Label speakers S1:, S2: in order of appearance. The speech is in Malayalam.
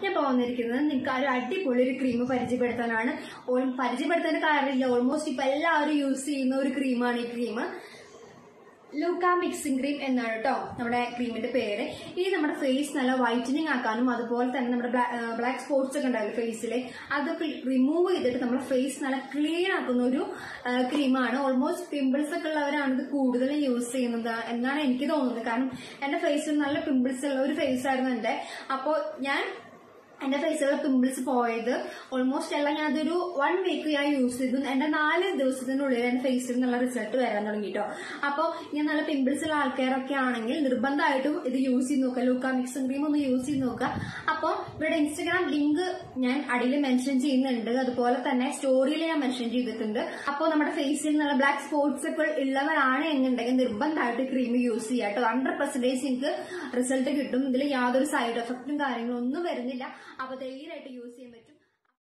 S1: ഞാൻ ഇപ്പോൾ വന്നിരിക്കുന്നത് നിങ്ങൾക്ക് ഒരു അടിപൊളി ഒരു ക്രീം പരിചയപ്പെടുത്താനാണ് ഓൾ- പരിചയപ്പെടുത്താൻ കാര്യമില്ല ഓൾമോസ്റ്റ് ഇപ്പൊ എല്ലാവരും യൂസ് ചെയ്യുന്ന ഒരു ക്രീമാണ് ഈ ക്രീം ലൂക്ക മിക്സിംഗ് ക്രീം എന്നാണ് കേട്ടോ നമ്മുടെ ക്രീമിന്റെ പേര് ഇത് നമ്മുടെ ഫേസ് നല്ല വൈറ്റനിങ് ആക്കാനും അതുപോലെ തന്നെ നമ്മുടെ ബ്ലാക്ക് സ്പോട്ട്സ് ഒക്കെ ഉണ്ടാവില്ല ഫേസിൽ അതൊക്കെ റിമൂവ് ചെയ്തിട്ട് നമ്മുടെ ഫേസ് നല്ല ക്ലീൻ ആക്കുന്ന ഒരു ക്രീമാണ് ഓൾമോസ്റ്റ് പിമ്പിൾസ് ഒക്കെ ഉള്ളവരാണ് ഇത് കൂടുതൽ യൂസ് ചെയ്യുന്നത് എന്നാണ് എനിക്ക് തോന്നുന്നത് കാരണം എന്റെ ഫേസിൽ നല്ല പിമ്പിൾസ് ഉള്ള ഒരു ഫേസ് ആയിരുന്നു എന്റെ അപ്പോൾ ഞാൻ എന്റെ ഫേസിലുള്ള പിമ്പിൾസ് പോയത് ഓൾമോസ്റ്റ് എല്ലാം ഞാൻ അതൊരു വൺ വീക്ക് ഞാൻ യൂസ് ചെയ്തു എന്റെ നാല് ദിവസത്തിനുള്ളിൽ എന്റെ ഫേസിൽ നല്ല റിസൾട്ട് വരാൻ തുടങ്ങി കേട്ടോ അപ്പോൾ ഞാൻ നല്ല പിമ്പിൾസ് ഉള്ള ആൾക്കാരൊക്കെ ആണെങ്കിൽ നിർബന്ധമായിട്ടും ഇത് യൂസ് ചെയ്ത് നോക്കുക ലൂക്ക മിക്സിംഗ് ക്രീം ഒന്ന് യൂസ് ചെയ്ത് നോക്കുക അപ്പോൾ ഇവിടെ ഇൻസ്റ്റഗ്രാം ലിങ്ക് ഞാൻ അടിയിൽ മെൻഷൻ ചെയ്യുന്നുണ്ട് അതുപോലെ തന്നെ സ്റ്റോറിയിൽ ഞാൻ മെൻഷൻ ചെയ്തിട്ടുണ്ട് അപ്പോൾ നമ്മുടെ ഫേസിൽ നല്ല ബ്ലാക്ക് സ്പോട്ട്സ് ഒക്കെ ഉള്ളവരാണ് എന്നുണ്ടെങ്കിൽ നിർബന്ധമായിട്ട് ക്രീം യൂസ് ചെയ്യുക കേട്ടോ ഹൺഡ്രഡ് പെർസെന്റേജ് നിങ്ങൾക്ക് റിസൾട്ട് കിട്ടും ഇതിൽ യാതൊരു സൈഡ് എഫക്റ്റും കാര്യങ്ങളും ഒന്നും വരുന്നില്ല അപ്പോൾ ധൈര്യമായിട്ട് യൂസ് ചെയ്യാൻ പറ്റും